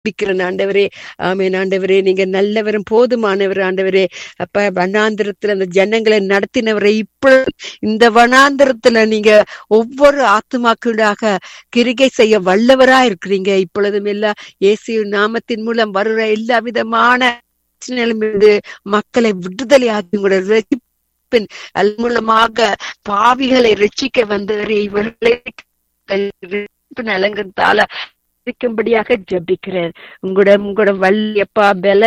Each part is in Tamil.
ஜெபிக்கிறேன் ஆண்டவரே ஆமென் ஆண்டவரே நீங்க நல்லவரும் போதுமானவர் ஆண்டவரே அப்ப வனாந்திரத்துல அந்த ஜனங்களை நடத்தினவரை இப்போ இந்த வனாந்திரத்துல நீங்க ஒவ்வொரு ஆத்துமாக்குடாக கிரிகை செய்ய வல்லவரா இருக்கிறீங்க இப்பொழுதும் எல்லா இயேசு நாமத்தின் மூலம் வருகிற எல்லா விதமான பிரச்சனைகளிலிருந்து மக்களை விடுதலை ஆக்கி உங்களோட ரட்சிப்பின் அது மூலமாக பாவிகளை ரட்சிக்க வந்தவரே இவர்களை ரட்சிப்பின் அலங்கத்தால இருக்கும்படியாக ஜபிக்கிறேன் உங்களோட உங்களோட வள்ளியப்பா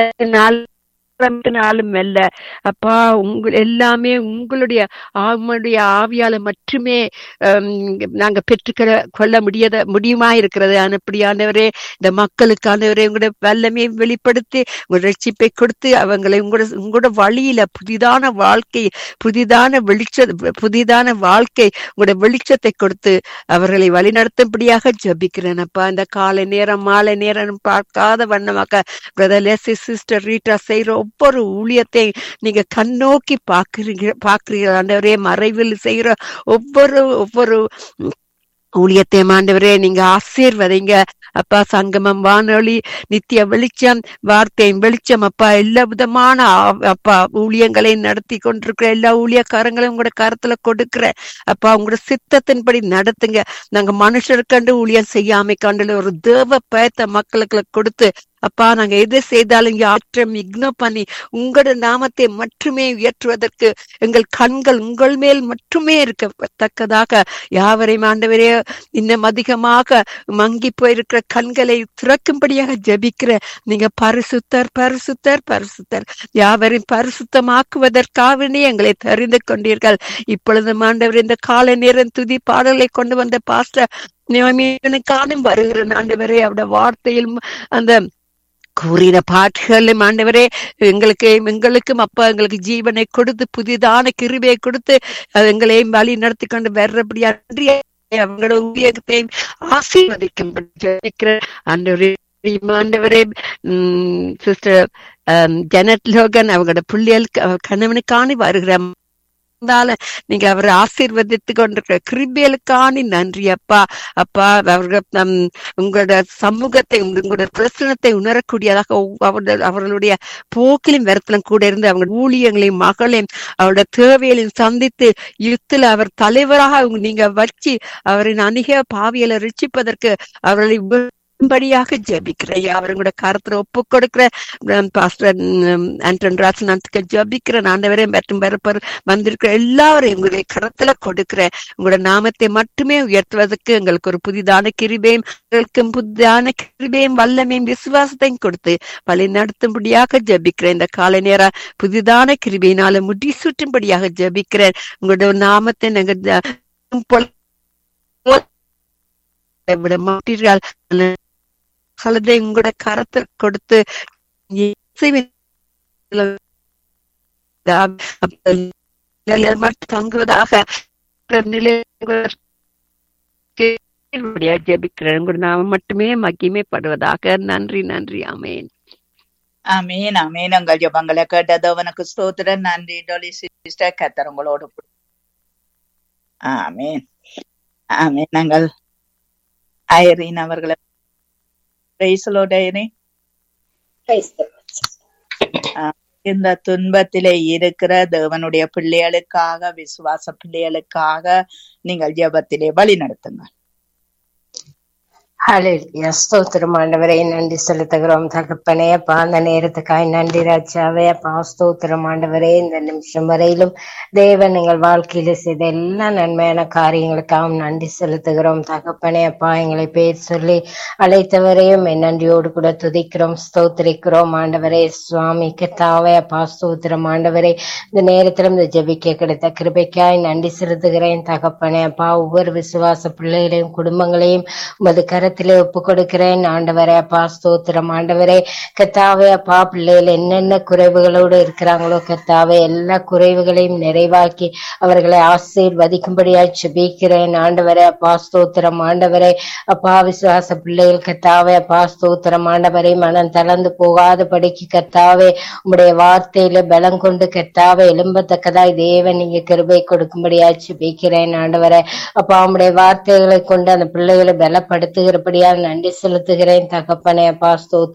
பலத்தினாலும் அல்ல அப்பா உங்க எல்லாமே உங்களுடைய ஆவுடைய ஆவியால மட்டுமே ஹம், நாங்க பெற்றுக்கிற கொள்ள முடியாத முடியுமா இருக்கிறது அப்படியானவரே இந்த மக்களுக்கானவரே உங்களோட வல்லமையை வெளிப்படுத்தி உங்க ரட்சிப்பை கொடுத்து அவங்களை உங்களோட உங்களோட வழியில புதிதான வாழ்க்கை புதிதான வெளிச்ச புதிதான வாழ்க்கை உங்களோட வெளிச்சத்தை கொடுத்து அவர்களை வழிநடத்தும்படியாக ஜபிக்கிறேன் அப்பா இந்த காலை நேரம் மாலை நேரம் பார்க்காத வண்ணமாக பிரதர் லெசி சிஸ்டர் ரீட்டா செய்யற ஒவ்வொரு ஊழியத்தை நீங்க கண்ணோக்கி பாக்குறீங்க பாக்குறீங்க ஆண்டவரே மறைவில் செய்யற ஒவ்வொரு ஒவ்வொரு ஊழியத்தை ஆண்டவரே நீங்க ஆசீர்வதிங்க அப்பா சங்கமம் வானொலி நித்திய வெளிச்சம் வார்த்தையின் வெளிச்சம் அப்பா எல்லா விதமான ஆ- அப்பா ஊழியங்களை நடத்தி கொண்டிருக்கிற எல்லா ஊழியக்காரங்களையும் உங்களோட கருத்துல கொடுக்கிற அப்பா உங்களோட சித்தத்தின்படி நடத்துங்க நாங்க மனுஷருக்கண்டு ஊழியம் செய்யாமை கண்டு ஒரு தேவ பயத்தை மக்களுக்கு கொடுத்து அப்பா நாங்க எது செய்தாலும் யாற்றம் இக்னோர் பண்ணி உங்களோட நாமத்தை மட்டுமே உயர்த்துவதற்கு எங்கள் கண்கள் உங்கள் மேல் மட்டுமே இருக்கத்தக்கதாக யாவரையும் ஆண்டவரே இன்னும் அதிகமாக மங்கி போயிருக்கிற கண்களை திறக்கும்படியாக ஜெபிக்கிற நீங்க பரிசுத்தர் பரிசுத்தர் பரிசுத்தர் யாவரையும் பரிசுத்தமாக்குவதற்காகவே எங்களை தெரிந்து கொண்டீர்கள் இப்பொழுது ஆண்டவர் இந்த கால நேரம் துதி பாடலை கொண்டு வந்த பாஸ்டர் நியமியனுக்கானும் வருகிற ஆண்டவரே அவருடைய வார்த்தையில் அந்த கூறின பாட்டுகளும் ஆண்டவரே எங்களுக்கு எங்களுக்கும் அப்பா எங்களுக்கு ஜீவனை கொடுத்து புதிதான கிருபையை கொடுத்து அது எங்களையும் வழி நடத்தி கொண்டு வர்றபடியா நன்றி அவங்களோட ஊழியத்தையும் ஆசீர்வதிக்கும்படி ஜெபிக்கிறேன் ஆண்டவரே ஆண்டவரே சிஸ்டர் ஜெனட் லோகன் அவங்களோட பிள்ளைகளுக்கு அவ கணவனுக்கான வருகிற இருந்தாலும் நீங்க அவரை ஆசீர்வதித்து கொண்டிருக்கிற கிருபியலுக்கான நன்றி அப்பா அப்பா அவர்கள் நம் உங்களோட சமூகத்தை உங்களோட பிரசனத்தை உணரக்கூடியதாக ஒவ்- அவர்கள் அவர்களுடைய போக்கிலும் வரத்திலும் கூட இருந்து அவங்க ஊழியங்களையும் மகளையும் அவருடைய தேவைகளையும் சந்தித்து யுத்தில் அவர் தலைவராக அவங்க நீங்க வச்சு அவரின் அணிக பாவியலை ரட்சிப்பதற்கு அவர்களை படியாக ஜபிக்கிறேன் அவங்களோட கருத்துல ஒப்பு கொடுக்கிற பாஸ்டர் ஆண்டன் ராசனாத்துக்கு ஜபிக்கிறேன் ஆண்டவரே மற்றும் வரப்பர் வந்திருக்கிற எல்லாரையும் உங்களுடைய கரத்துல கொடுக்கிறேன் உங்களோட நாமத்தை மட்டுமே உயர்த்துவதற்கு எங்களுக்கு ஒரு புதிதான கிருபையும் எங்களுக்கும் புதிதான கிருபையும் வல்லமையும் விசுவாசத்தையும் கொடுத்து வழி நடத்தும்படியாக ஜபிக்கிறேன் இந்த காலை நேரம் புதிதான கிருபையினால முடி சுற்றும்படியாக ஜபிக்கிறேன் உங்களோட நாமத்தை நாங்க ஜ- பொல்- விட மாட்டீர்கள் கலதை உங்களோட கரத்தில் கொடுத்து இயேசுவின் நிலையில் மட்டும் தங்குவதாக நிலையா ஜெபிக்கிறேன் உங்களோட நாம மட்டுமே மகிமைப்படுவதாக நன்றி நன்றி ஆமேன் ஆமீன் ஆமீன் உங்கள் ஜபங்களை கேட்டது அவனுக்கு ஸ்தோத்திரம் நன்றி டொலி சிஸ்டர் கத்தர் உங்களோடு கூட. ஆமீன் ஆமீன் நாங்கள் ஐரீன் அவர்களை பிரைசலோட ஐரீன் இந்த துன்பத்திலே இருக்கிற தேவனுடைய பிள்ளைகளுக்காக விசுவாச பிள்ளைகளுக்காக நீங்கள் ஜெபத்திலே வழி நடத்துங்க ஹalleluya ஸ்தோத்திரம் ஆண்டவரே நன்றி செலுத்துகிறோம் தகப்பனே அப்பா அந்த நேரத்துக்காய் நன்றி ராஜாவே அப்பா ஸ்தோத்திரம் ஆண்டவரே இந்த நிமிஷம் வரையிலும் தேவன் எங்கள் வாழ்க்கையில செய்த எல்லா நன்மையான காரியங்களுக்காகவும் நன்றி செலுத்துகிறோம் தகப்பனே அப்பா எங்களை பேர் சொல்லி அழைத்தவரையும் என் நன்றியோடு கூட துதிக்கிறோம் ஸ்தோத்திரிக்கிறோம் ஆண்டவரே சுவாமி கத்தாவே அப்பா ஸ்தோத்திரம் ஆண்டவரே இந்த நேரத்திலும் இந்த ஜெபிக்க கிடைத்த கிருபைக்காய் நன்றி செலுத்துகிறேன் தகப்பனே அப்பா ஒவ்வொரு விசுவாச பிள்ளைகளையும் குடும்பங்களையும் உமது கரத்திலே ஒப்பு கொடுக்கிறேன் ஆண்டவரே அப்பா ஸ்தோத்திரம் ஆண்டவரே கத்தாவே அப்பா பிள்ளைகள் என்னென்ன குறைவுகளோடு இருக்கிறாங்களோ கத்தாவே எல்லா குறைவுகளையும் நிறைவாக்கி அவர்களை ஆசீர்வதிக்கும்படியாய் செபிக்கிறேன் ஆண்டவரே அப்பா ஸ்தோத்திரம் ஆண்டவரே அப்பா விசுவாச பிள்ளைகள் கத்தாவே அப்பா ஸ்தோத்திரம் ஆண்டவரே மனம் தளர்ந்து போகாதபடிக்கு கத்தாவே உம்முடைய வார்த்தையில பலம் கொண்டு கத்தாவே எழும்பத்தக்கதாய் தேவன் நீங்க கிருபை கொடுக்கும்படியாய் செபிக்கிறேன் ஆண்டவரே அப்பா உம்முடைய வார்த்தைகளை கொண்டு அந்த பிள்ளைகளை பலப்படுத்துகிற கொடுத்தபடியால் நன்றி செலுத்துகிறேன் தகப்பனே அப்பா ஸ்தோத்திரம்